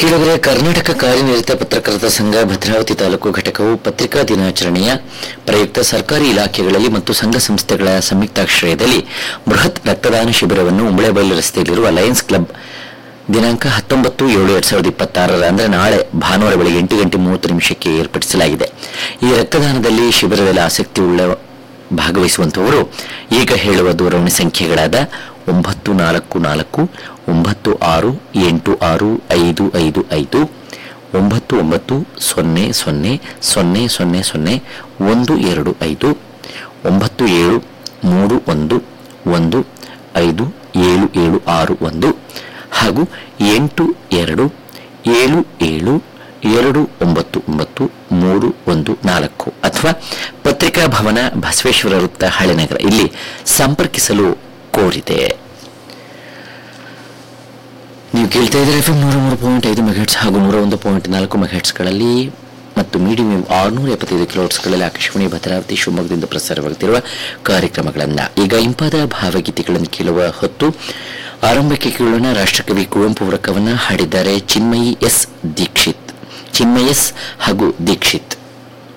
ಕೇಳಿದರೆ ಕರ್ನಾಟಕ ಕಾರ್ಯನಿರತ ಪತ್ರಕರ್ತರ ಸಂಘ ಭದ್ರಾವತಿ ತಾಲೂಕು ಘಟಕವು ಪತ್ರಿಕಾ ದಿನಾಚರಣೆಯ ಪ್ರಯುಕ್ತ ಸರ್ಕಾರಿ ಇಲಾಖೆಗಳಲ್ಲಿ ಮತ್ತು ಸಂಘ ಸಂಸ್ಥೆಗಳ ಸಂಯುಕ್ತಾಶ್ರಯದಲ್ಲಿ ಬೃಹತ್ ರಕ್ತದಾನ ಶಿಬಿರವನ್ನು ಉಂಬಳೆಬೈಲು ರಸ್ತೆಯಲ್ಲಿರುವ ಲಯನ್ಸ್ ಕ್ಲಬ್ ದಿನಾಂಕ ಹತ್ತೊಂಬತ್ತು ಏಳು ಎರಡ್ ಸಾವಿರದ ಇಪ್ಪತ್ತಾರರ ಅಂದರೆ ನಾಳೆ ಭಾನುವಾರ ಬೆಳಗ್ಗೆ ಎಂಟು ಗಂಟೆ ಮೂವತ್ತು ನಿಮಿಷಕ್ಕೆ ಏರ್ಪಡಿಸಲಾಗಿದೆ ಈ ರಕ್ತದಾನದಲ್ಲಿ ಶಿಬಿರದಲ್ಲಿ ಆಸಕ್ತಿ ಉಳ್ಳ ಭಾಗವಹಿಸುವಂತವರು ಈಗ ಹೇಳುವ ದೂರವಾಣಿ ಸಂಖ್ಯೆಗಳಾದ ಒಂಬತ್ತು ನಾಲ್ಕು ನಾಲ್ಕು ಒಂಬತ್ತು ಆರು ಎಂಟು ಆರು ಐದು ಐದು ಐದು ಒಂಬತ್ತು ಒಂಬತ್ತು ಸೊನ್ನೆ ಸೊನ್ನೆ ಸೊನ್ನೆ ಸೊನ್ನೆ ಸೊನ್ನೆ ಒಂದು ಎರಡು ಐದು ಒಂಬತ್ತು ಏಳು ಮೂರು ಒಂದು ಒಂದು ಐದು ಏಳು ಏಳು ಆರು ಒಂದು ಹಾಗೂ ಎಂಟು ಎರಡು ಏಳು ಏಳು ಎರಡು ಒಂಬತ್ತು ಒಂಬತ್ತು ಮೂರು ಒಂದು ನಾಲ್ಕು ಅಥವಾ ಪತ್ರಿಕಾ ಭವನ ಬಸವೇಶ್ವರ ವೃತ್ತ ಹಳೆನಗರ ಇಲ್ಲಿ ಸಂಪರ್ಕಿಸಲು ಕೋರಿದೆ ನೀವು ಕೇಳ್ತಾ ಇದ್ರೆ ಎಫ್ ಎಂ ನೂರ ಮೂರು ಪಾಯಿಂಟ್ ಐದು ಮೆಗಾಟ್ಸ್ ಹಾಗೂ ನೂರ ಒಂದು ಪಾಯಿಂಟ್ ನಾಲ್ಕು ಮೆಗಾಟ್ಸ್ಗಳಲ್ಲಿ ಮತ್ತು ಮೀಡಿಯಂ ವೇವ್ ಆರುನೂರ ಎಪ್ಪತ್ತೈದು ಕಿಲೋಟ್ಸ್ಗಳಲ್ಲಿ ಆಕಾಶವಾಣಿ ಭದ್ರಾವತಿ ಶಿವಮೊಗ್ಗದಿಂದ ಪ್ರಸಾರವಾಗುತ್ತಿರುವ ಕಾರ್ಯಕ್ರಮಗಳನ್ನು ಈಗ ಇಂಪಾದ ಭಾವಗೀತೆಗಳನ್ನು ಕೇಳುವ ಹೊತ್ತು ಆರಂಭಕ್ಕೆ ಕೇಳೋಣ ರಾಷ್ಟ್ರಕವಿ ಕುವೆಂಪು ಅವರ ಕವನ ಹಾಡಿದ್ದಾರೆ ಚಿನ್ಮಯಿ ಎಸ್ ದೀಕ್ಷಿತ್ ಚಿನ್ಮಯಸ್ ಹಾಗೂ ದೀಕ್ಷಿತ್